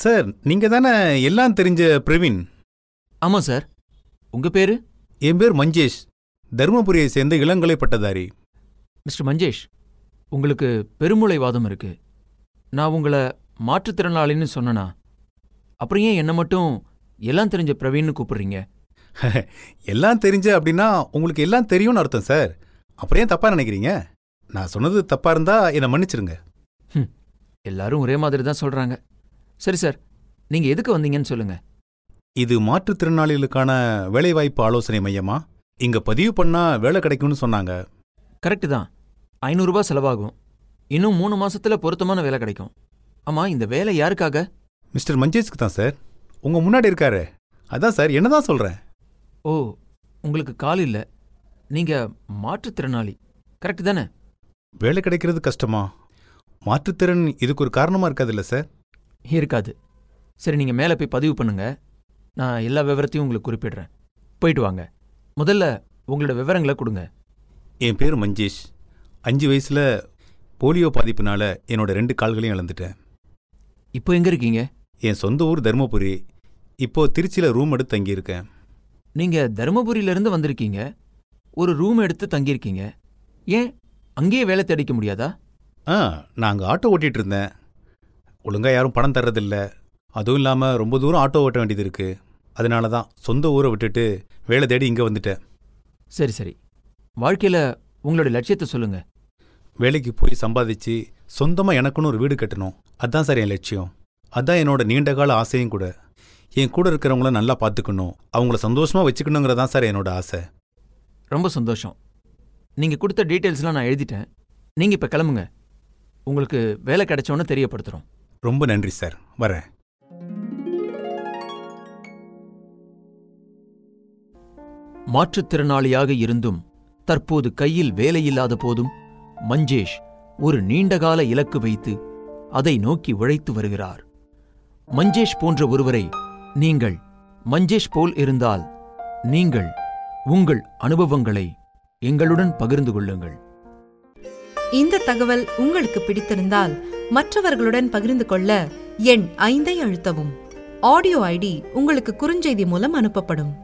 sir நீங்க தானே எல்லாம் தெரிஞ்ச பிரவீன் ஆமாம் சார் உங்கள் பேர் என் பேர் மஞ்சேஷ் தருமபுரியை சேர்ந்த இளங்கலை பட்டதாரி மிஸ்டர் மஞ்சேஷ் உங்களுக்கு பெருமூளை வாதம் இருக்கு நான் உங்களை மாற்றுத்திறனாளின்னு சொன்னனா அப்புறம் ஏன் என்னை மட்டும் எல்லாம் தெரிஞ்ச பிரவீன்னு கூப்பிடுறீங்க எல்லாம் தெரிஞ்ச அப்படின்னா உங்களுக்கு எல்லாம் தெரியும்னு அர்த்தம் சார் அப்புறம் ஏன் தப்பா நினைக்கிறீங்க நான் சொன்னது தப்பா இருந்தா என்னை மன்னிச்சிருங்க எல்லாரும் ஒரே மாதிரி தான் சொல்கிறாங்க சரி சார் நீங்கள் எதுக்கு வந்தீங்கன்னு சொல்லுங்க இது மாற்றுத்திறனாளிகளுக்கான வேலைவாய்ப்பு ஆலோசனை மையமா இங்க பதிவு பண்ணா வேலை கிடைக்கும்னு சொன்னாங்க கரெக்டு தான் ஐநூறுரூபா செலவாகும் இன்னும் மூணு மாசத்துல பொருத்தமான வேலை கிடைக்கும் ஆமாம் இந்த வேலை யாருக்காக மிஸ்டர் மஞ்சேஷ்க்கு தான் சார் உங்க முன்னாடி இருக்காரு அதான் சார் என்னதான் சொல்றேன் ஓ உங்களுக்கு கால் இல்லை நீங்கள் மாற்றுத்திறனாளி கரெக்டு தானே வேலை கிடைக்கிறது கஷ்டமா மாற்றுத்திறன் இதுக்கு ஒரு காரணமா இருக்காதுல்ல சார் இருக்காது சரி நீங்கள் மேலே போய் பதிவு பண்ணுங்க நான் எல்லா விவரத்தையும் உங்களுக்கு குறிப்பிடுறேன் போயிட்டு வாங்க முதல்ல உங்களோட விவரங்களை கொடுங்க என் பேர் மஞ்சேஷ் அஞ்சு வயசுல போலியோ பாதிப்புனால என்னோட ரெண்டு கால்களையும் இழந்துட்டேன் இப்போ எங்கே இருக்கீங்க என் சொந்த ஊர் தருமபுரி இப்போ திருச்சியில ரூம் எடுத்து தங்கியிருக்கேன் நீங்கள் தருமபுரியிலேருந்து வந்திருக்கீங்க ஒரு ரூம் எடுத்து தங்கியிருக்கீங்க ஏன் அங்கேயே வேலை தேடிக்க முடியாதா ஆ நான் அங்கே ஆட்டோ ஓட்டிட்டு இருந்தேன் ஒழுங்கா யாரும் பணம் தர்றதில்ல அதுவும் இல்லாமல் ரொம்ப தூரம் ஆட்டோ ஓட்ட வேண்டியது இருக்கு அதனால தான் சொந்த ஊரை விட்டுட்டு வேலை தேடி இங்கே வந்துட்டேன் சரி சரி வாழ்க்கையில் உங்களோட லட்சியத்தை சொல்லுங்க வேலைக்கு போய் சம்பாதிச்சு சொந்தமாக எனக்குன்னு ஒரு வீடு கட்டணும் அதான் சார் என் லட்சியம் அதான் என்னோட நீண்ட கால ஆசையும் கூட என் கூட இருக்கிறவங்கள நல்லா பார்த்துக்கணும் அவங்கள சந்தோஷமாக வச்சுக்கணுங்கிறதான் சார் என்னோட ஆசை ரொம்ப சந்தோஷம் நீங்கள் கொடுத்த டீட்டெயில்ஸ்லாம் நான் எழுதிட்டேன் நீங்கள் இப்போ கிளம்புங்க உங்களுக்கு வேலை கிடைச்சோன்னு தெரியப்படுத்துகிறோம் ரொம்ப நன்றி சார் வரேன் மாற்றுத்திறனாளியாக இருந்தும் தற்போது கையில் வேலையில்லாத போதும் மஞ்சேஷ் ஒரு நீண்டகால இலக்கு வைத்து அதை நோக்கி உழைத்து வருகிறார் மஞ்சேஷ் போன்ற ஒருவரை நீங்கள் மஞ்சேஷ் போல் இருந்தால் நீங்கள் உங்கள் அனுபவங்களை எங்களுடன் பகிர்ந்து கொள்ளுங்கள் இந்த தகவல் உங்களுக்கு பிடித்திருந்தால் மற்றவர்களுடன் பகிர்ந்து கொள்ள எண் ஐந்தை அழுத்தவும் ஆடியோ ஐடி உங்களுக்கு குறுஞ்செய்தி மூலம் அனுப்பப்படும்